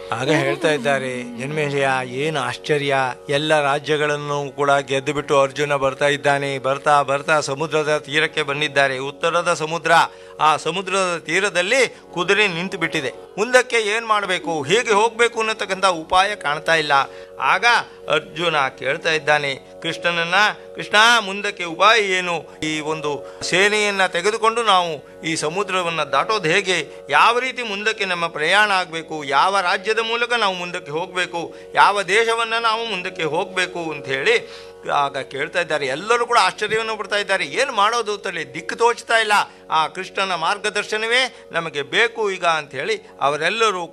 ಆಗ ಹೇಳ್ತಾ ಇದ್ದಾರೆ ಜನ್ಮೇಜಯ ಏನು ಆಶ್ಚರ್ಯ ಎಲ್ಲ ರಾಜ್ಯಗಳನ್ನು ಕೂಡ ಗೆದ್ದು ಬಿಟ್ಟು ಅರ್ಜುನ ಬರ್ತಾ ಇದ್ದಾನೆ ಬರ್ತಾ ಬರ್ತಾ ಸಮುದ್ರದ ತೀರಕ್ಕೆ ಬಂದಿದ್ದಾರೆ ಉತ್ತರದ ಸಮುದ್ರ ಆ ಸಮುದ್ರದ ತೀರದಲ್ಲಿ ಕುದುರೆ ನಿಂತು ಬಿಟ್ಟಿದೆ ಮುಂದಕ್ಕೆ ಏನ್ ಮಾಡಬೇಕು ಹೇಗೆ ಹೋಗ್ಬೇಕು ಅನ್ನತಕ್ಕಂಥ ಉಪಾಯ ಕಾಣ್ತಾ ಇಲ್ಲ ಆಗ ಅರ್ಜುನ ಕೇಳ್ತಾ ಇದ್ದಾನೆ ಕೃಷ್ಣನನ್ನ ಕೃಷ್ಣ ಮುಂದಕ್ಕೆ ಉಪಾಯ ಏನು ಈ ಒಂದು ಸೇನೆಯನ್ನ ತೆಗೆದುಕೊಂಡು ನಾವು ಈ ಸಮುದ್ರವನ್ನು ದಾಟೋದು ಹೇಗೆ ಯಾವ ರೀತಿ ಮುಂದಕ್ಕೆ ನಮ್ಮ ಪ್ರಯಾಣ ಆಗಬೇಕು ಯಾವ ರಾಜ್ಯದ ಮೂಲಕ ನಾವು ಮುಂದಕ್ಕೆ ಹೋಗಬೇಕು ಯಾವ ದೇಶವನ್ನು ನಾವು ಮುಂದಕ್ಕೆ ಹೋಗಬೇಕು ಅಂತ ಹೇಳಿ ಆಗ ಕೇಳ್ತಾ ಇದ್ದಾರೆ ಎಲ್ಲರೂ ಕೂಡ ಆಶ್ಚರ್ಯವನ್ನು ಪಡ್ತಾ ಇದ್ದಾರೆ ಏನು ಮಾಡೋದು ಅಂತೇಳಿ ದಿಕ್ಕು ತೋಚ್ತಾ ಇಲ್ಲ ಆ ಕೃಷ್ಣನ ಮಾರ್ಗದರ್ಶನವೇ ನಮಗೆ ಬೇಕು ಈಗ ಅಂತ ಹೇಳಿ ಅವರೆಲ್ಲರೂ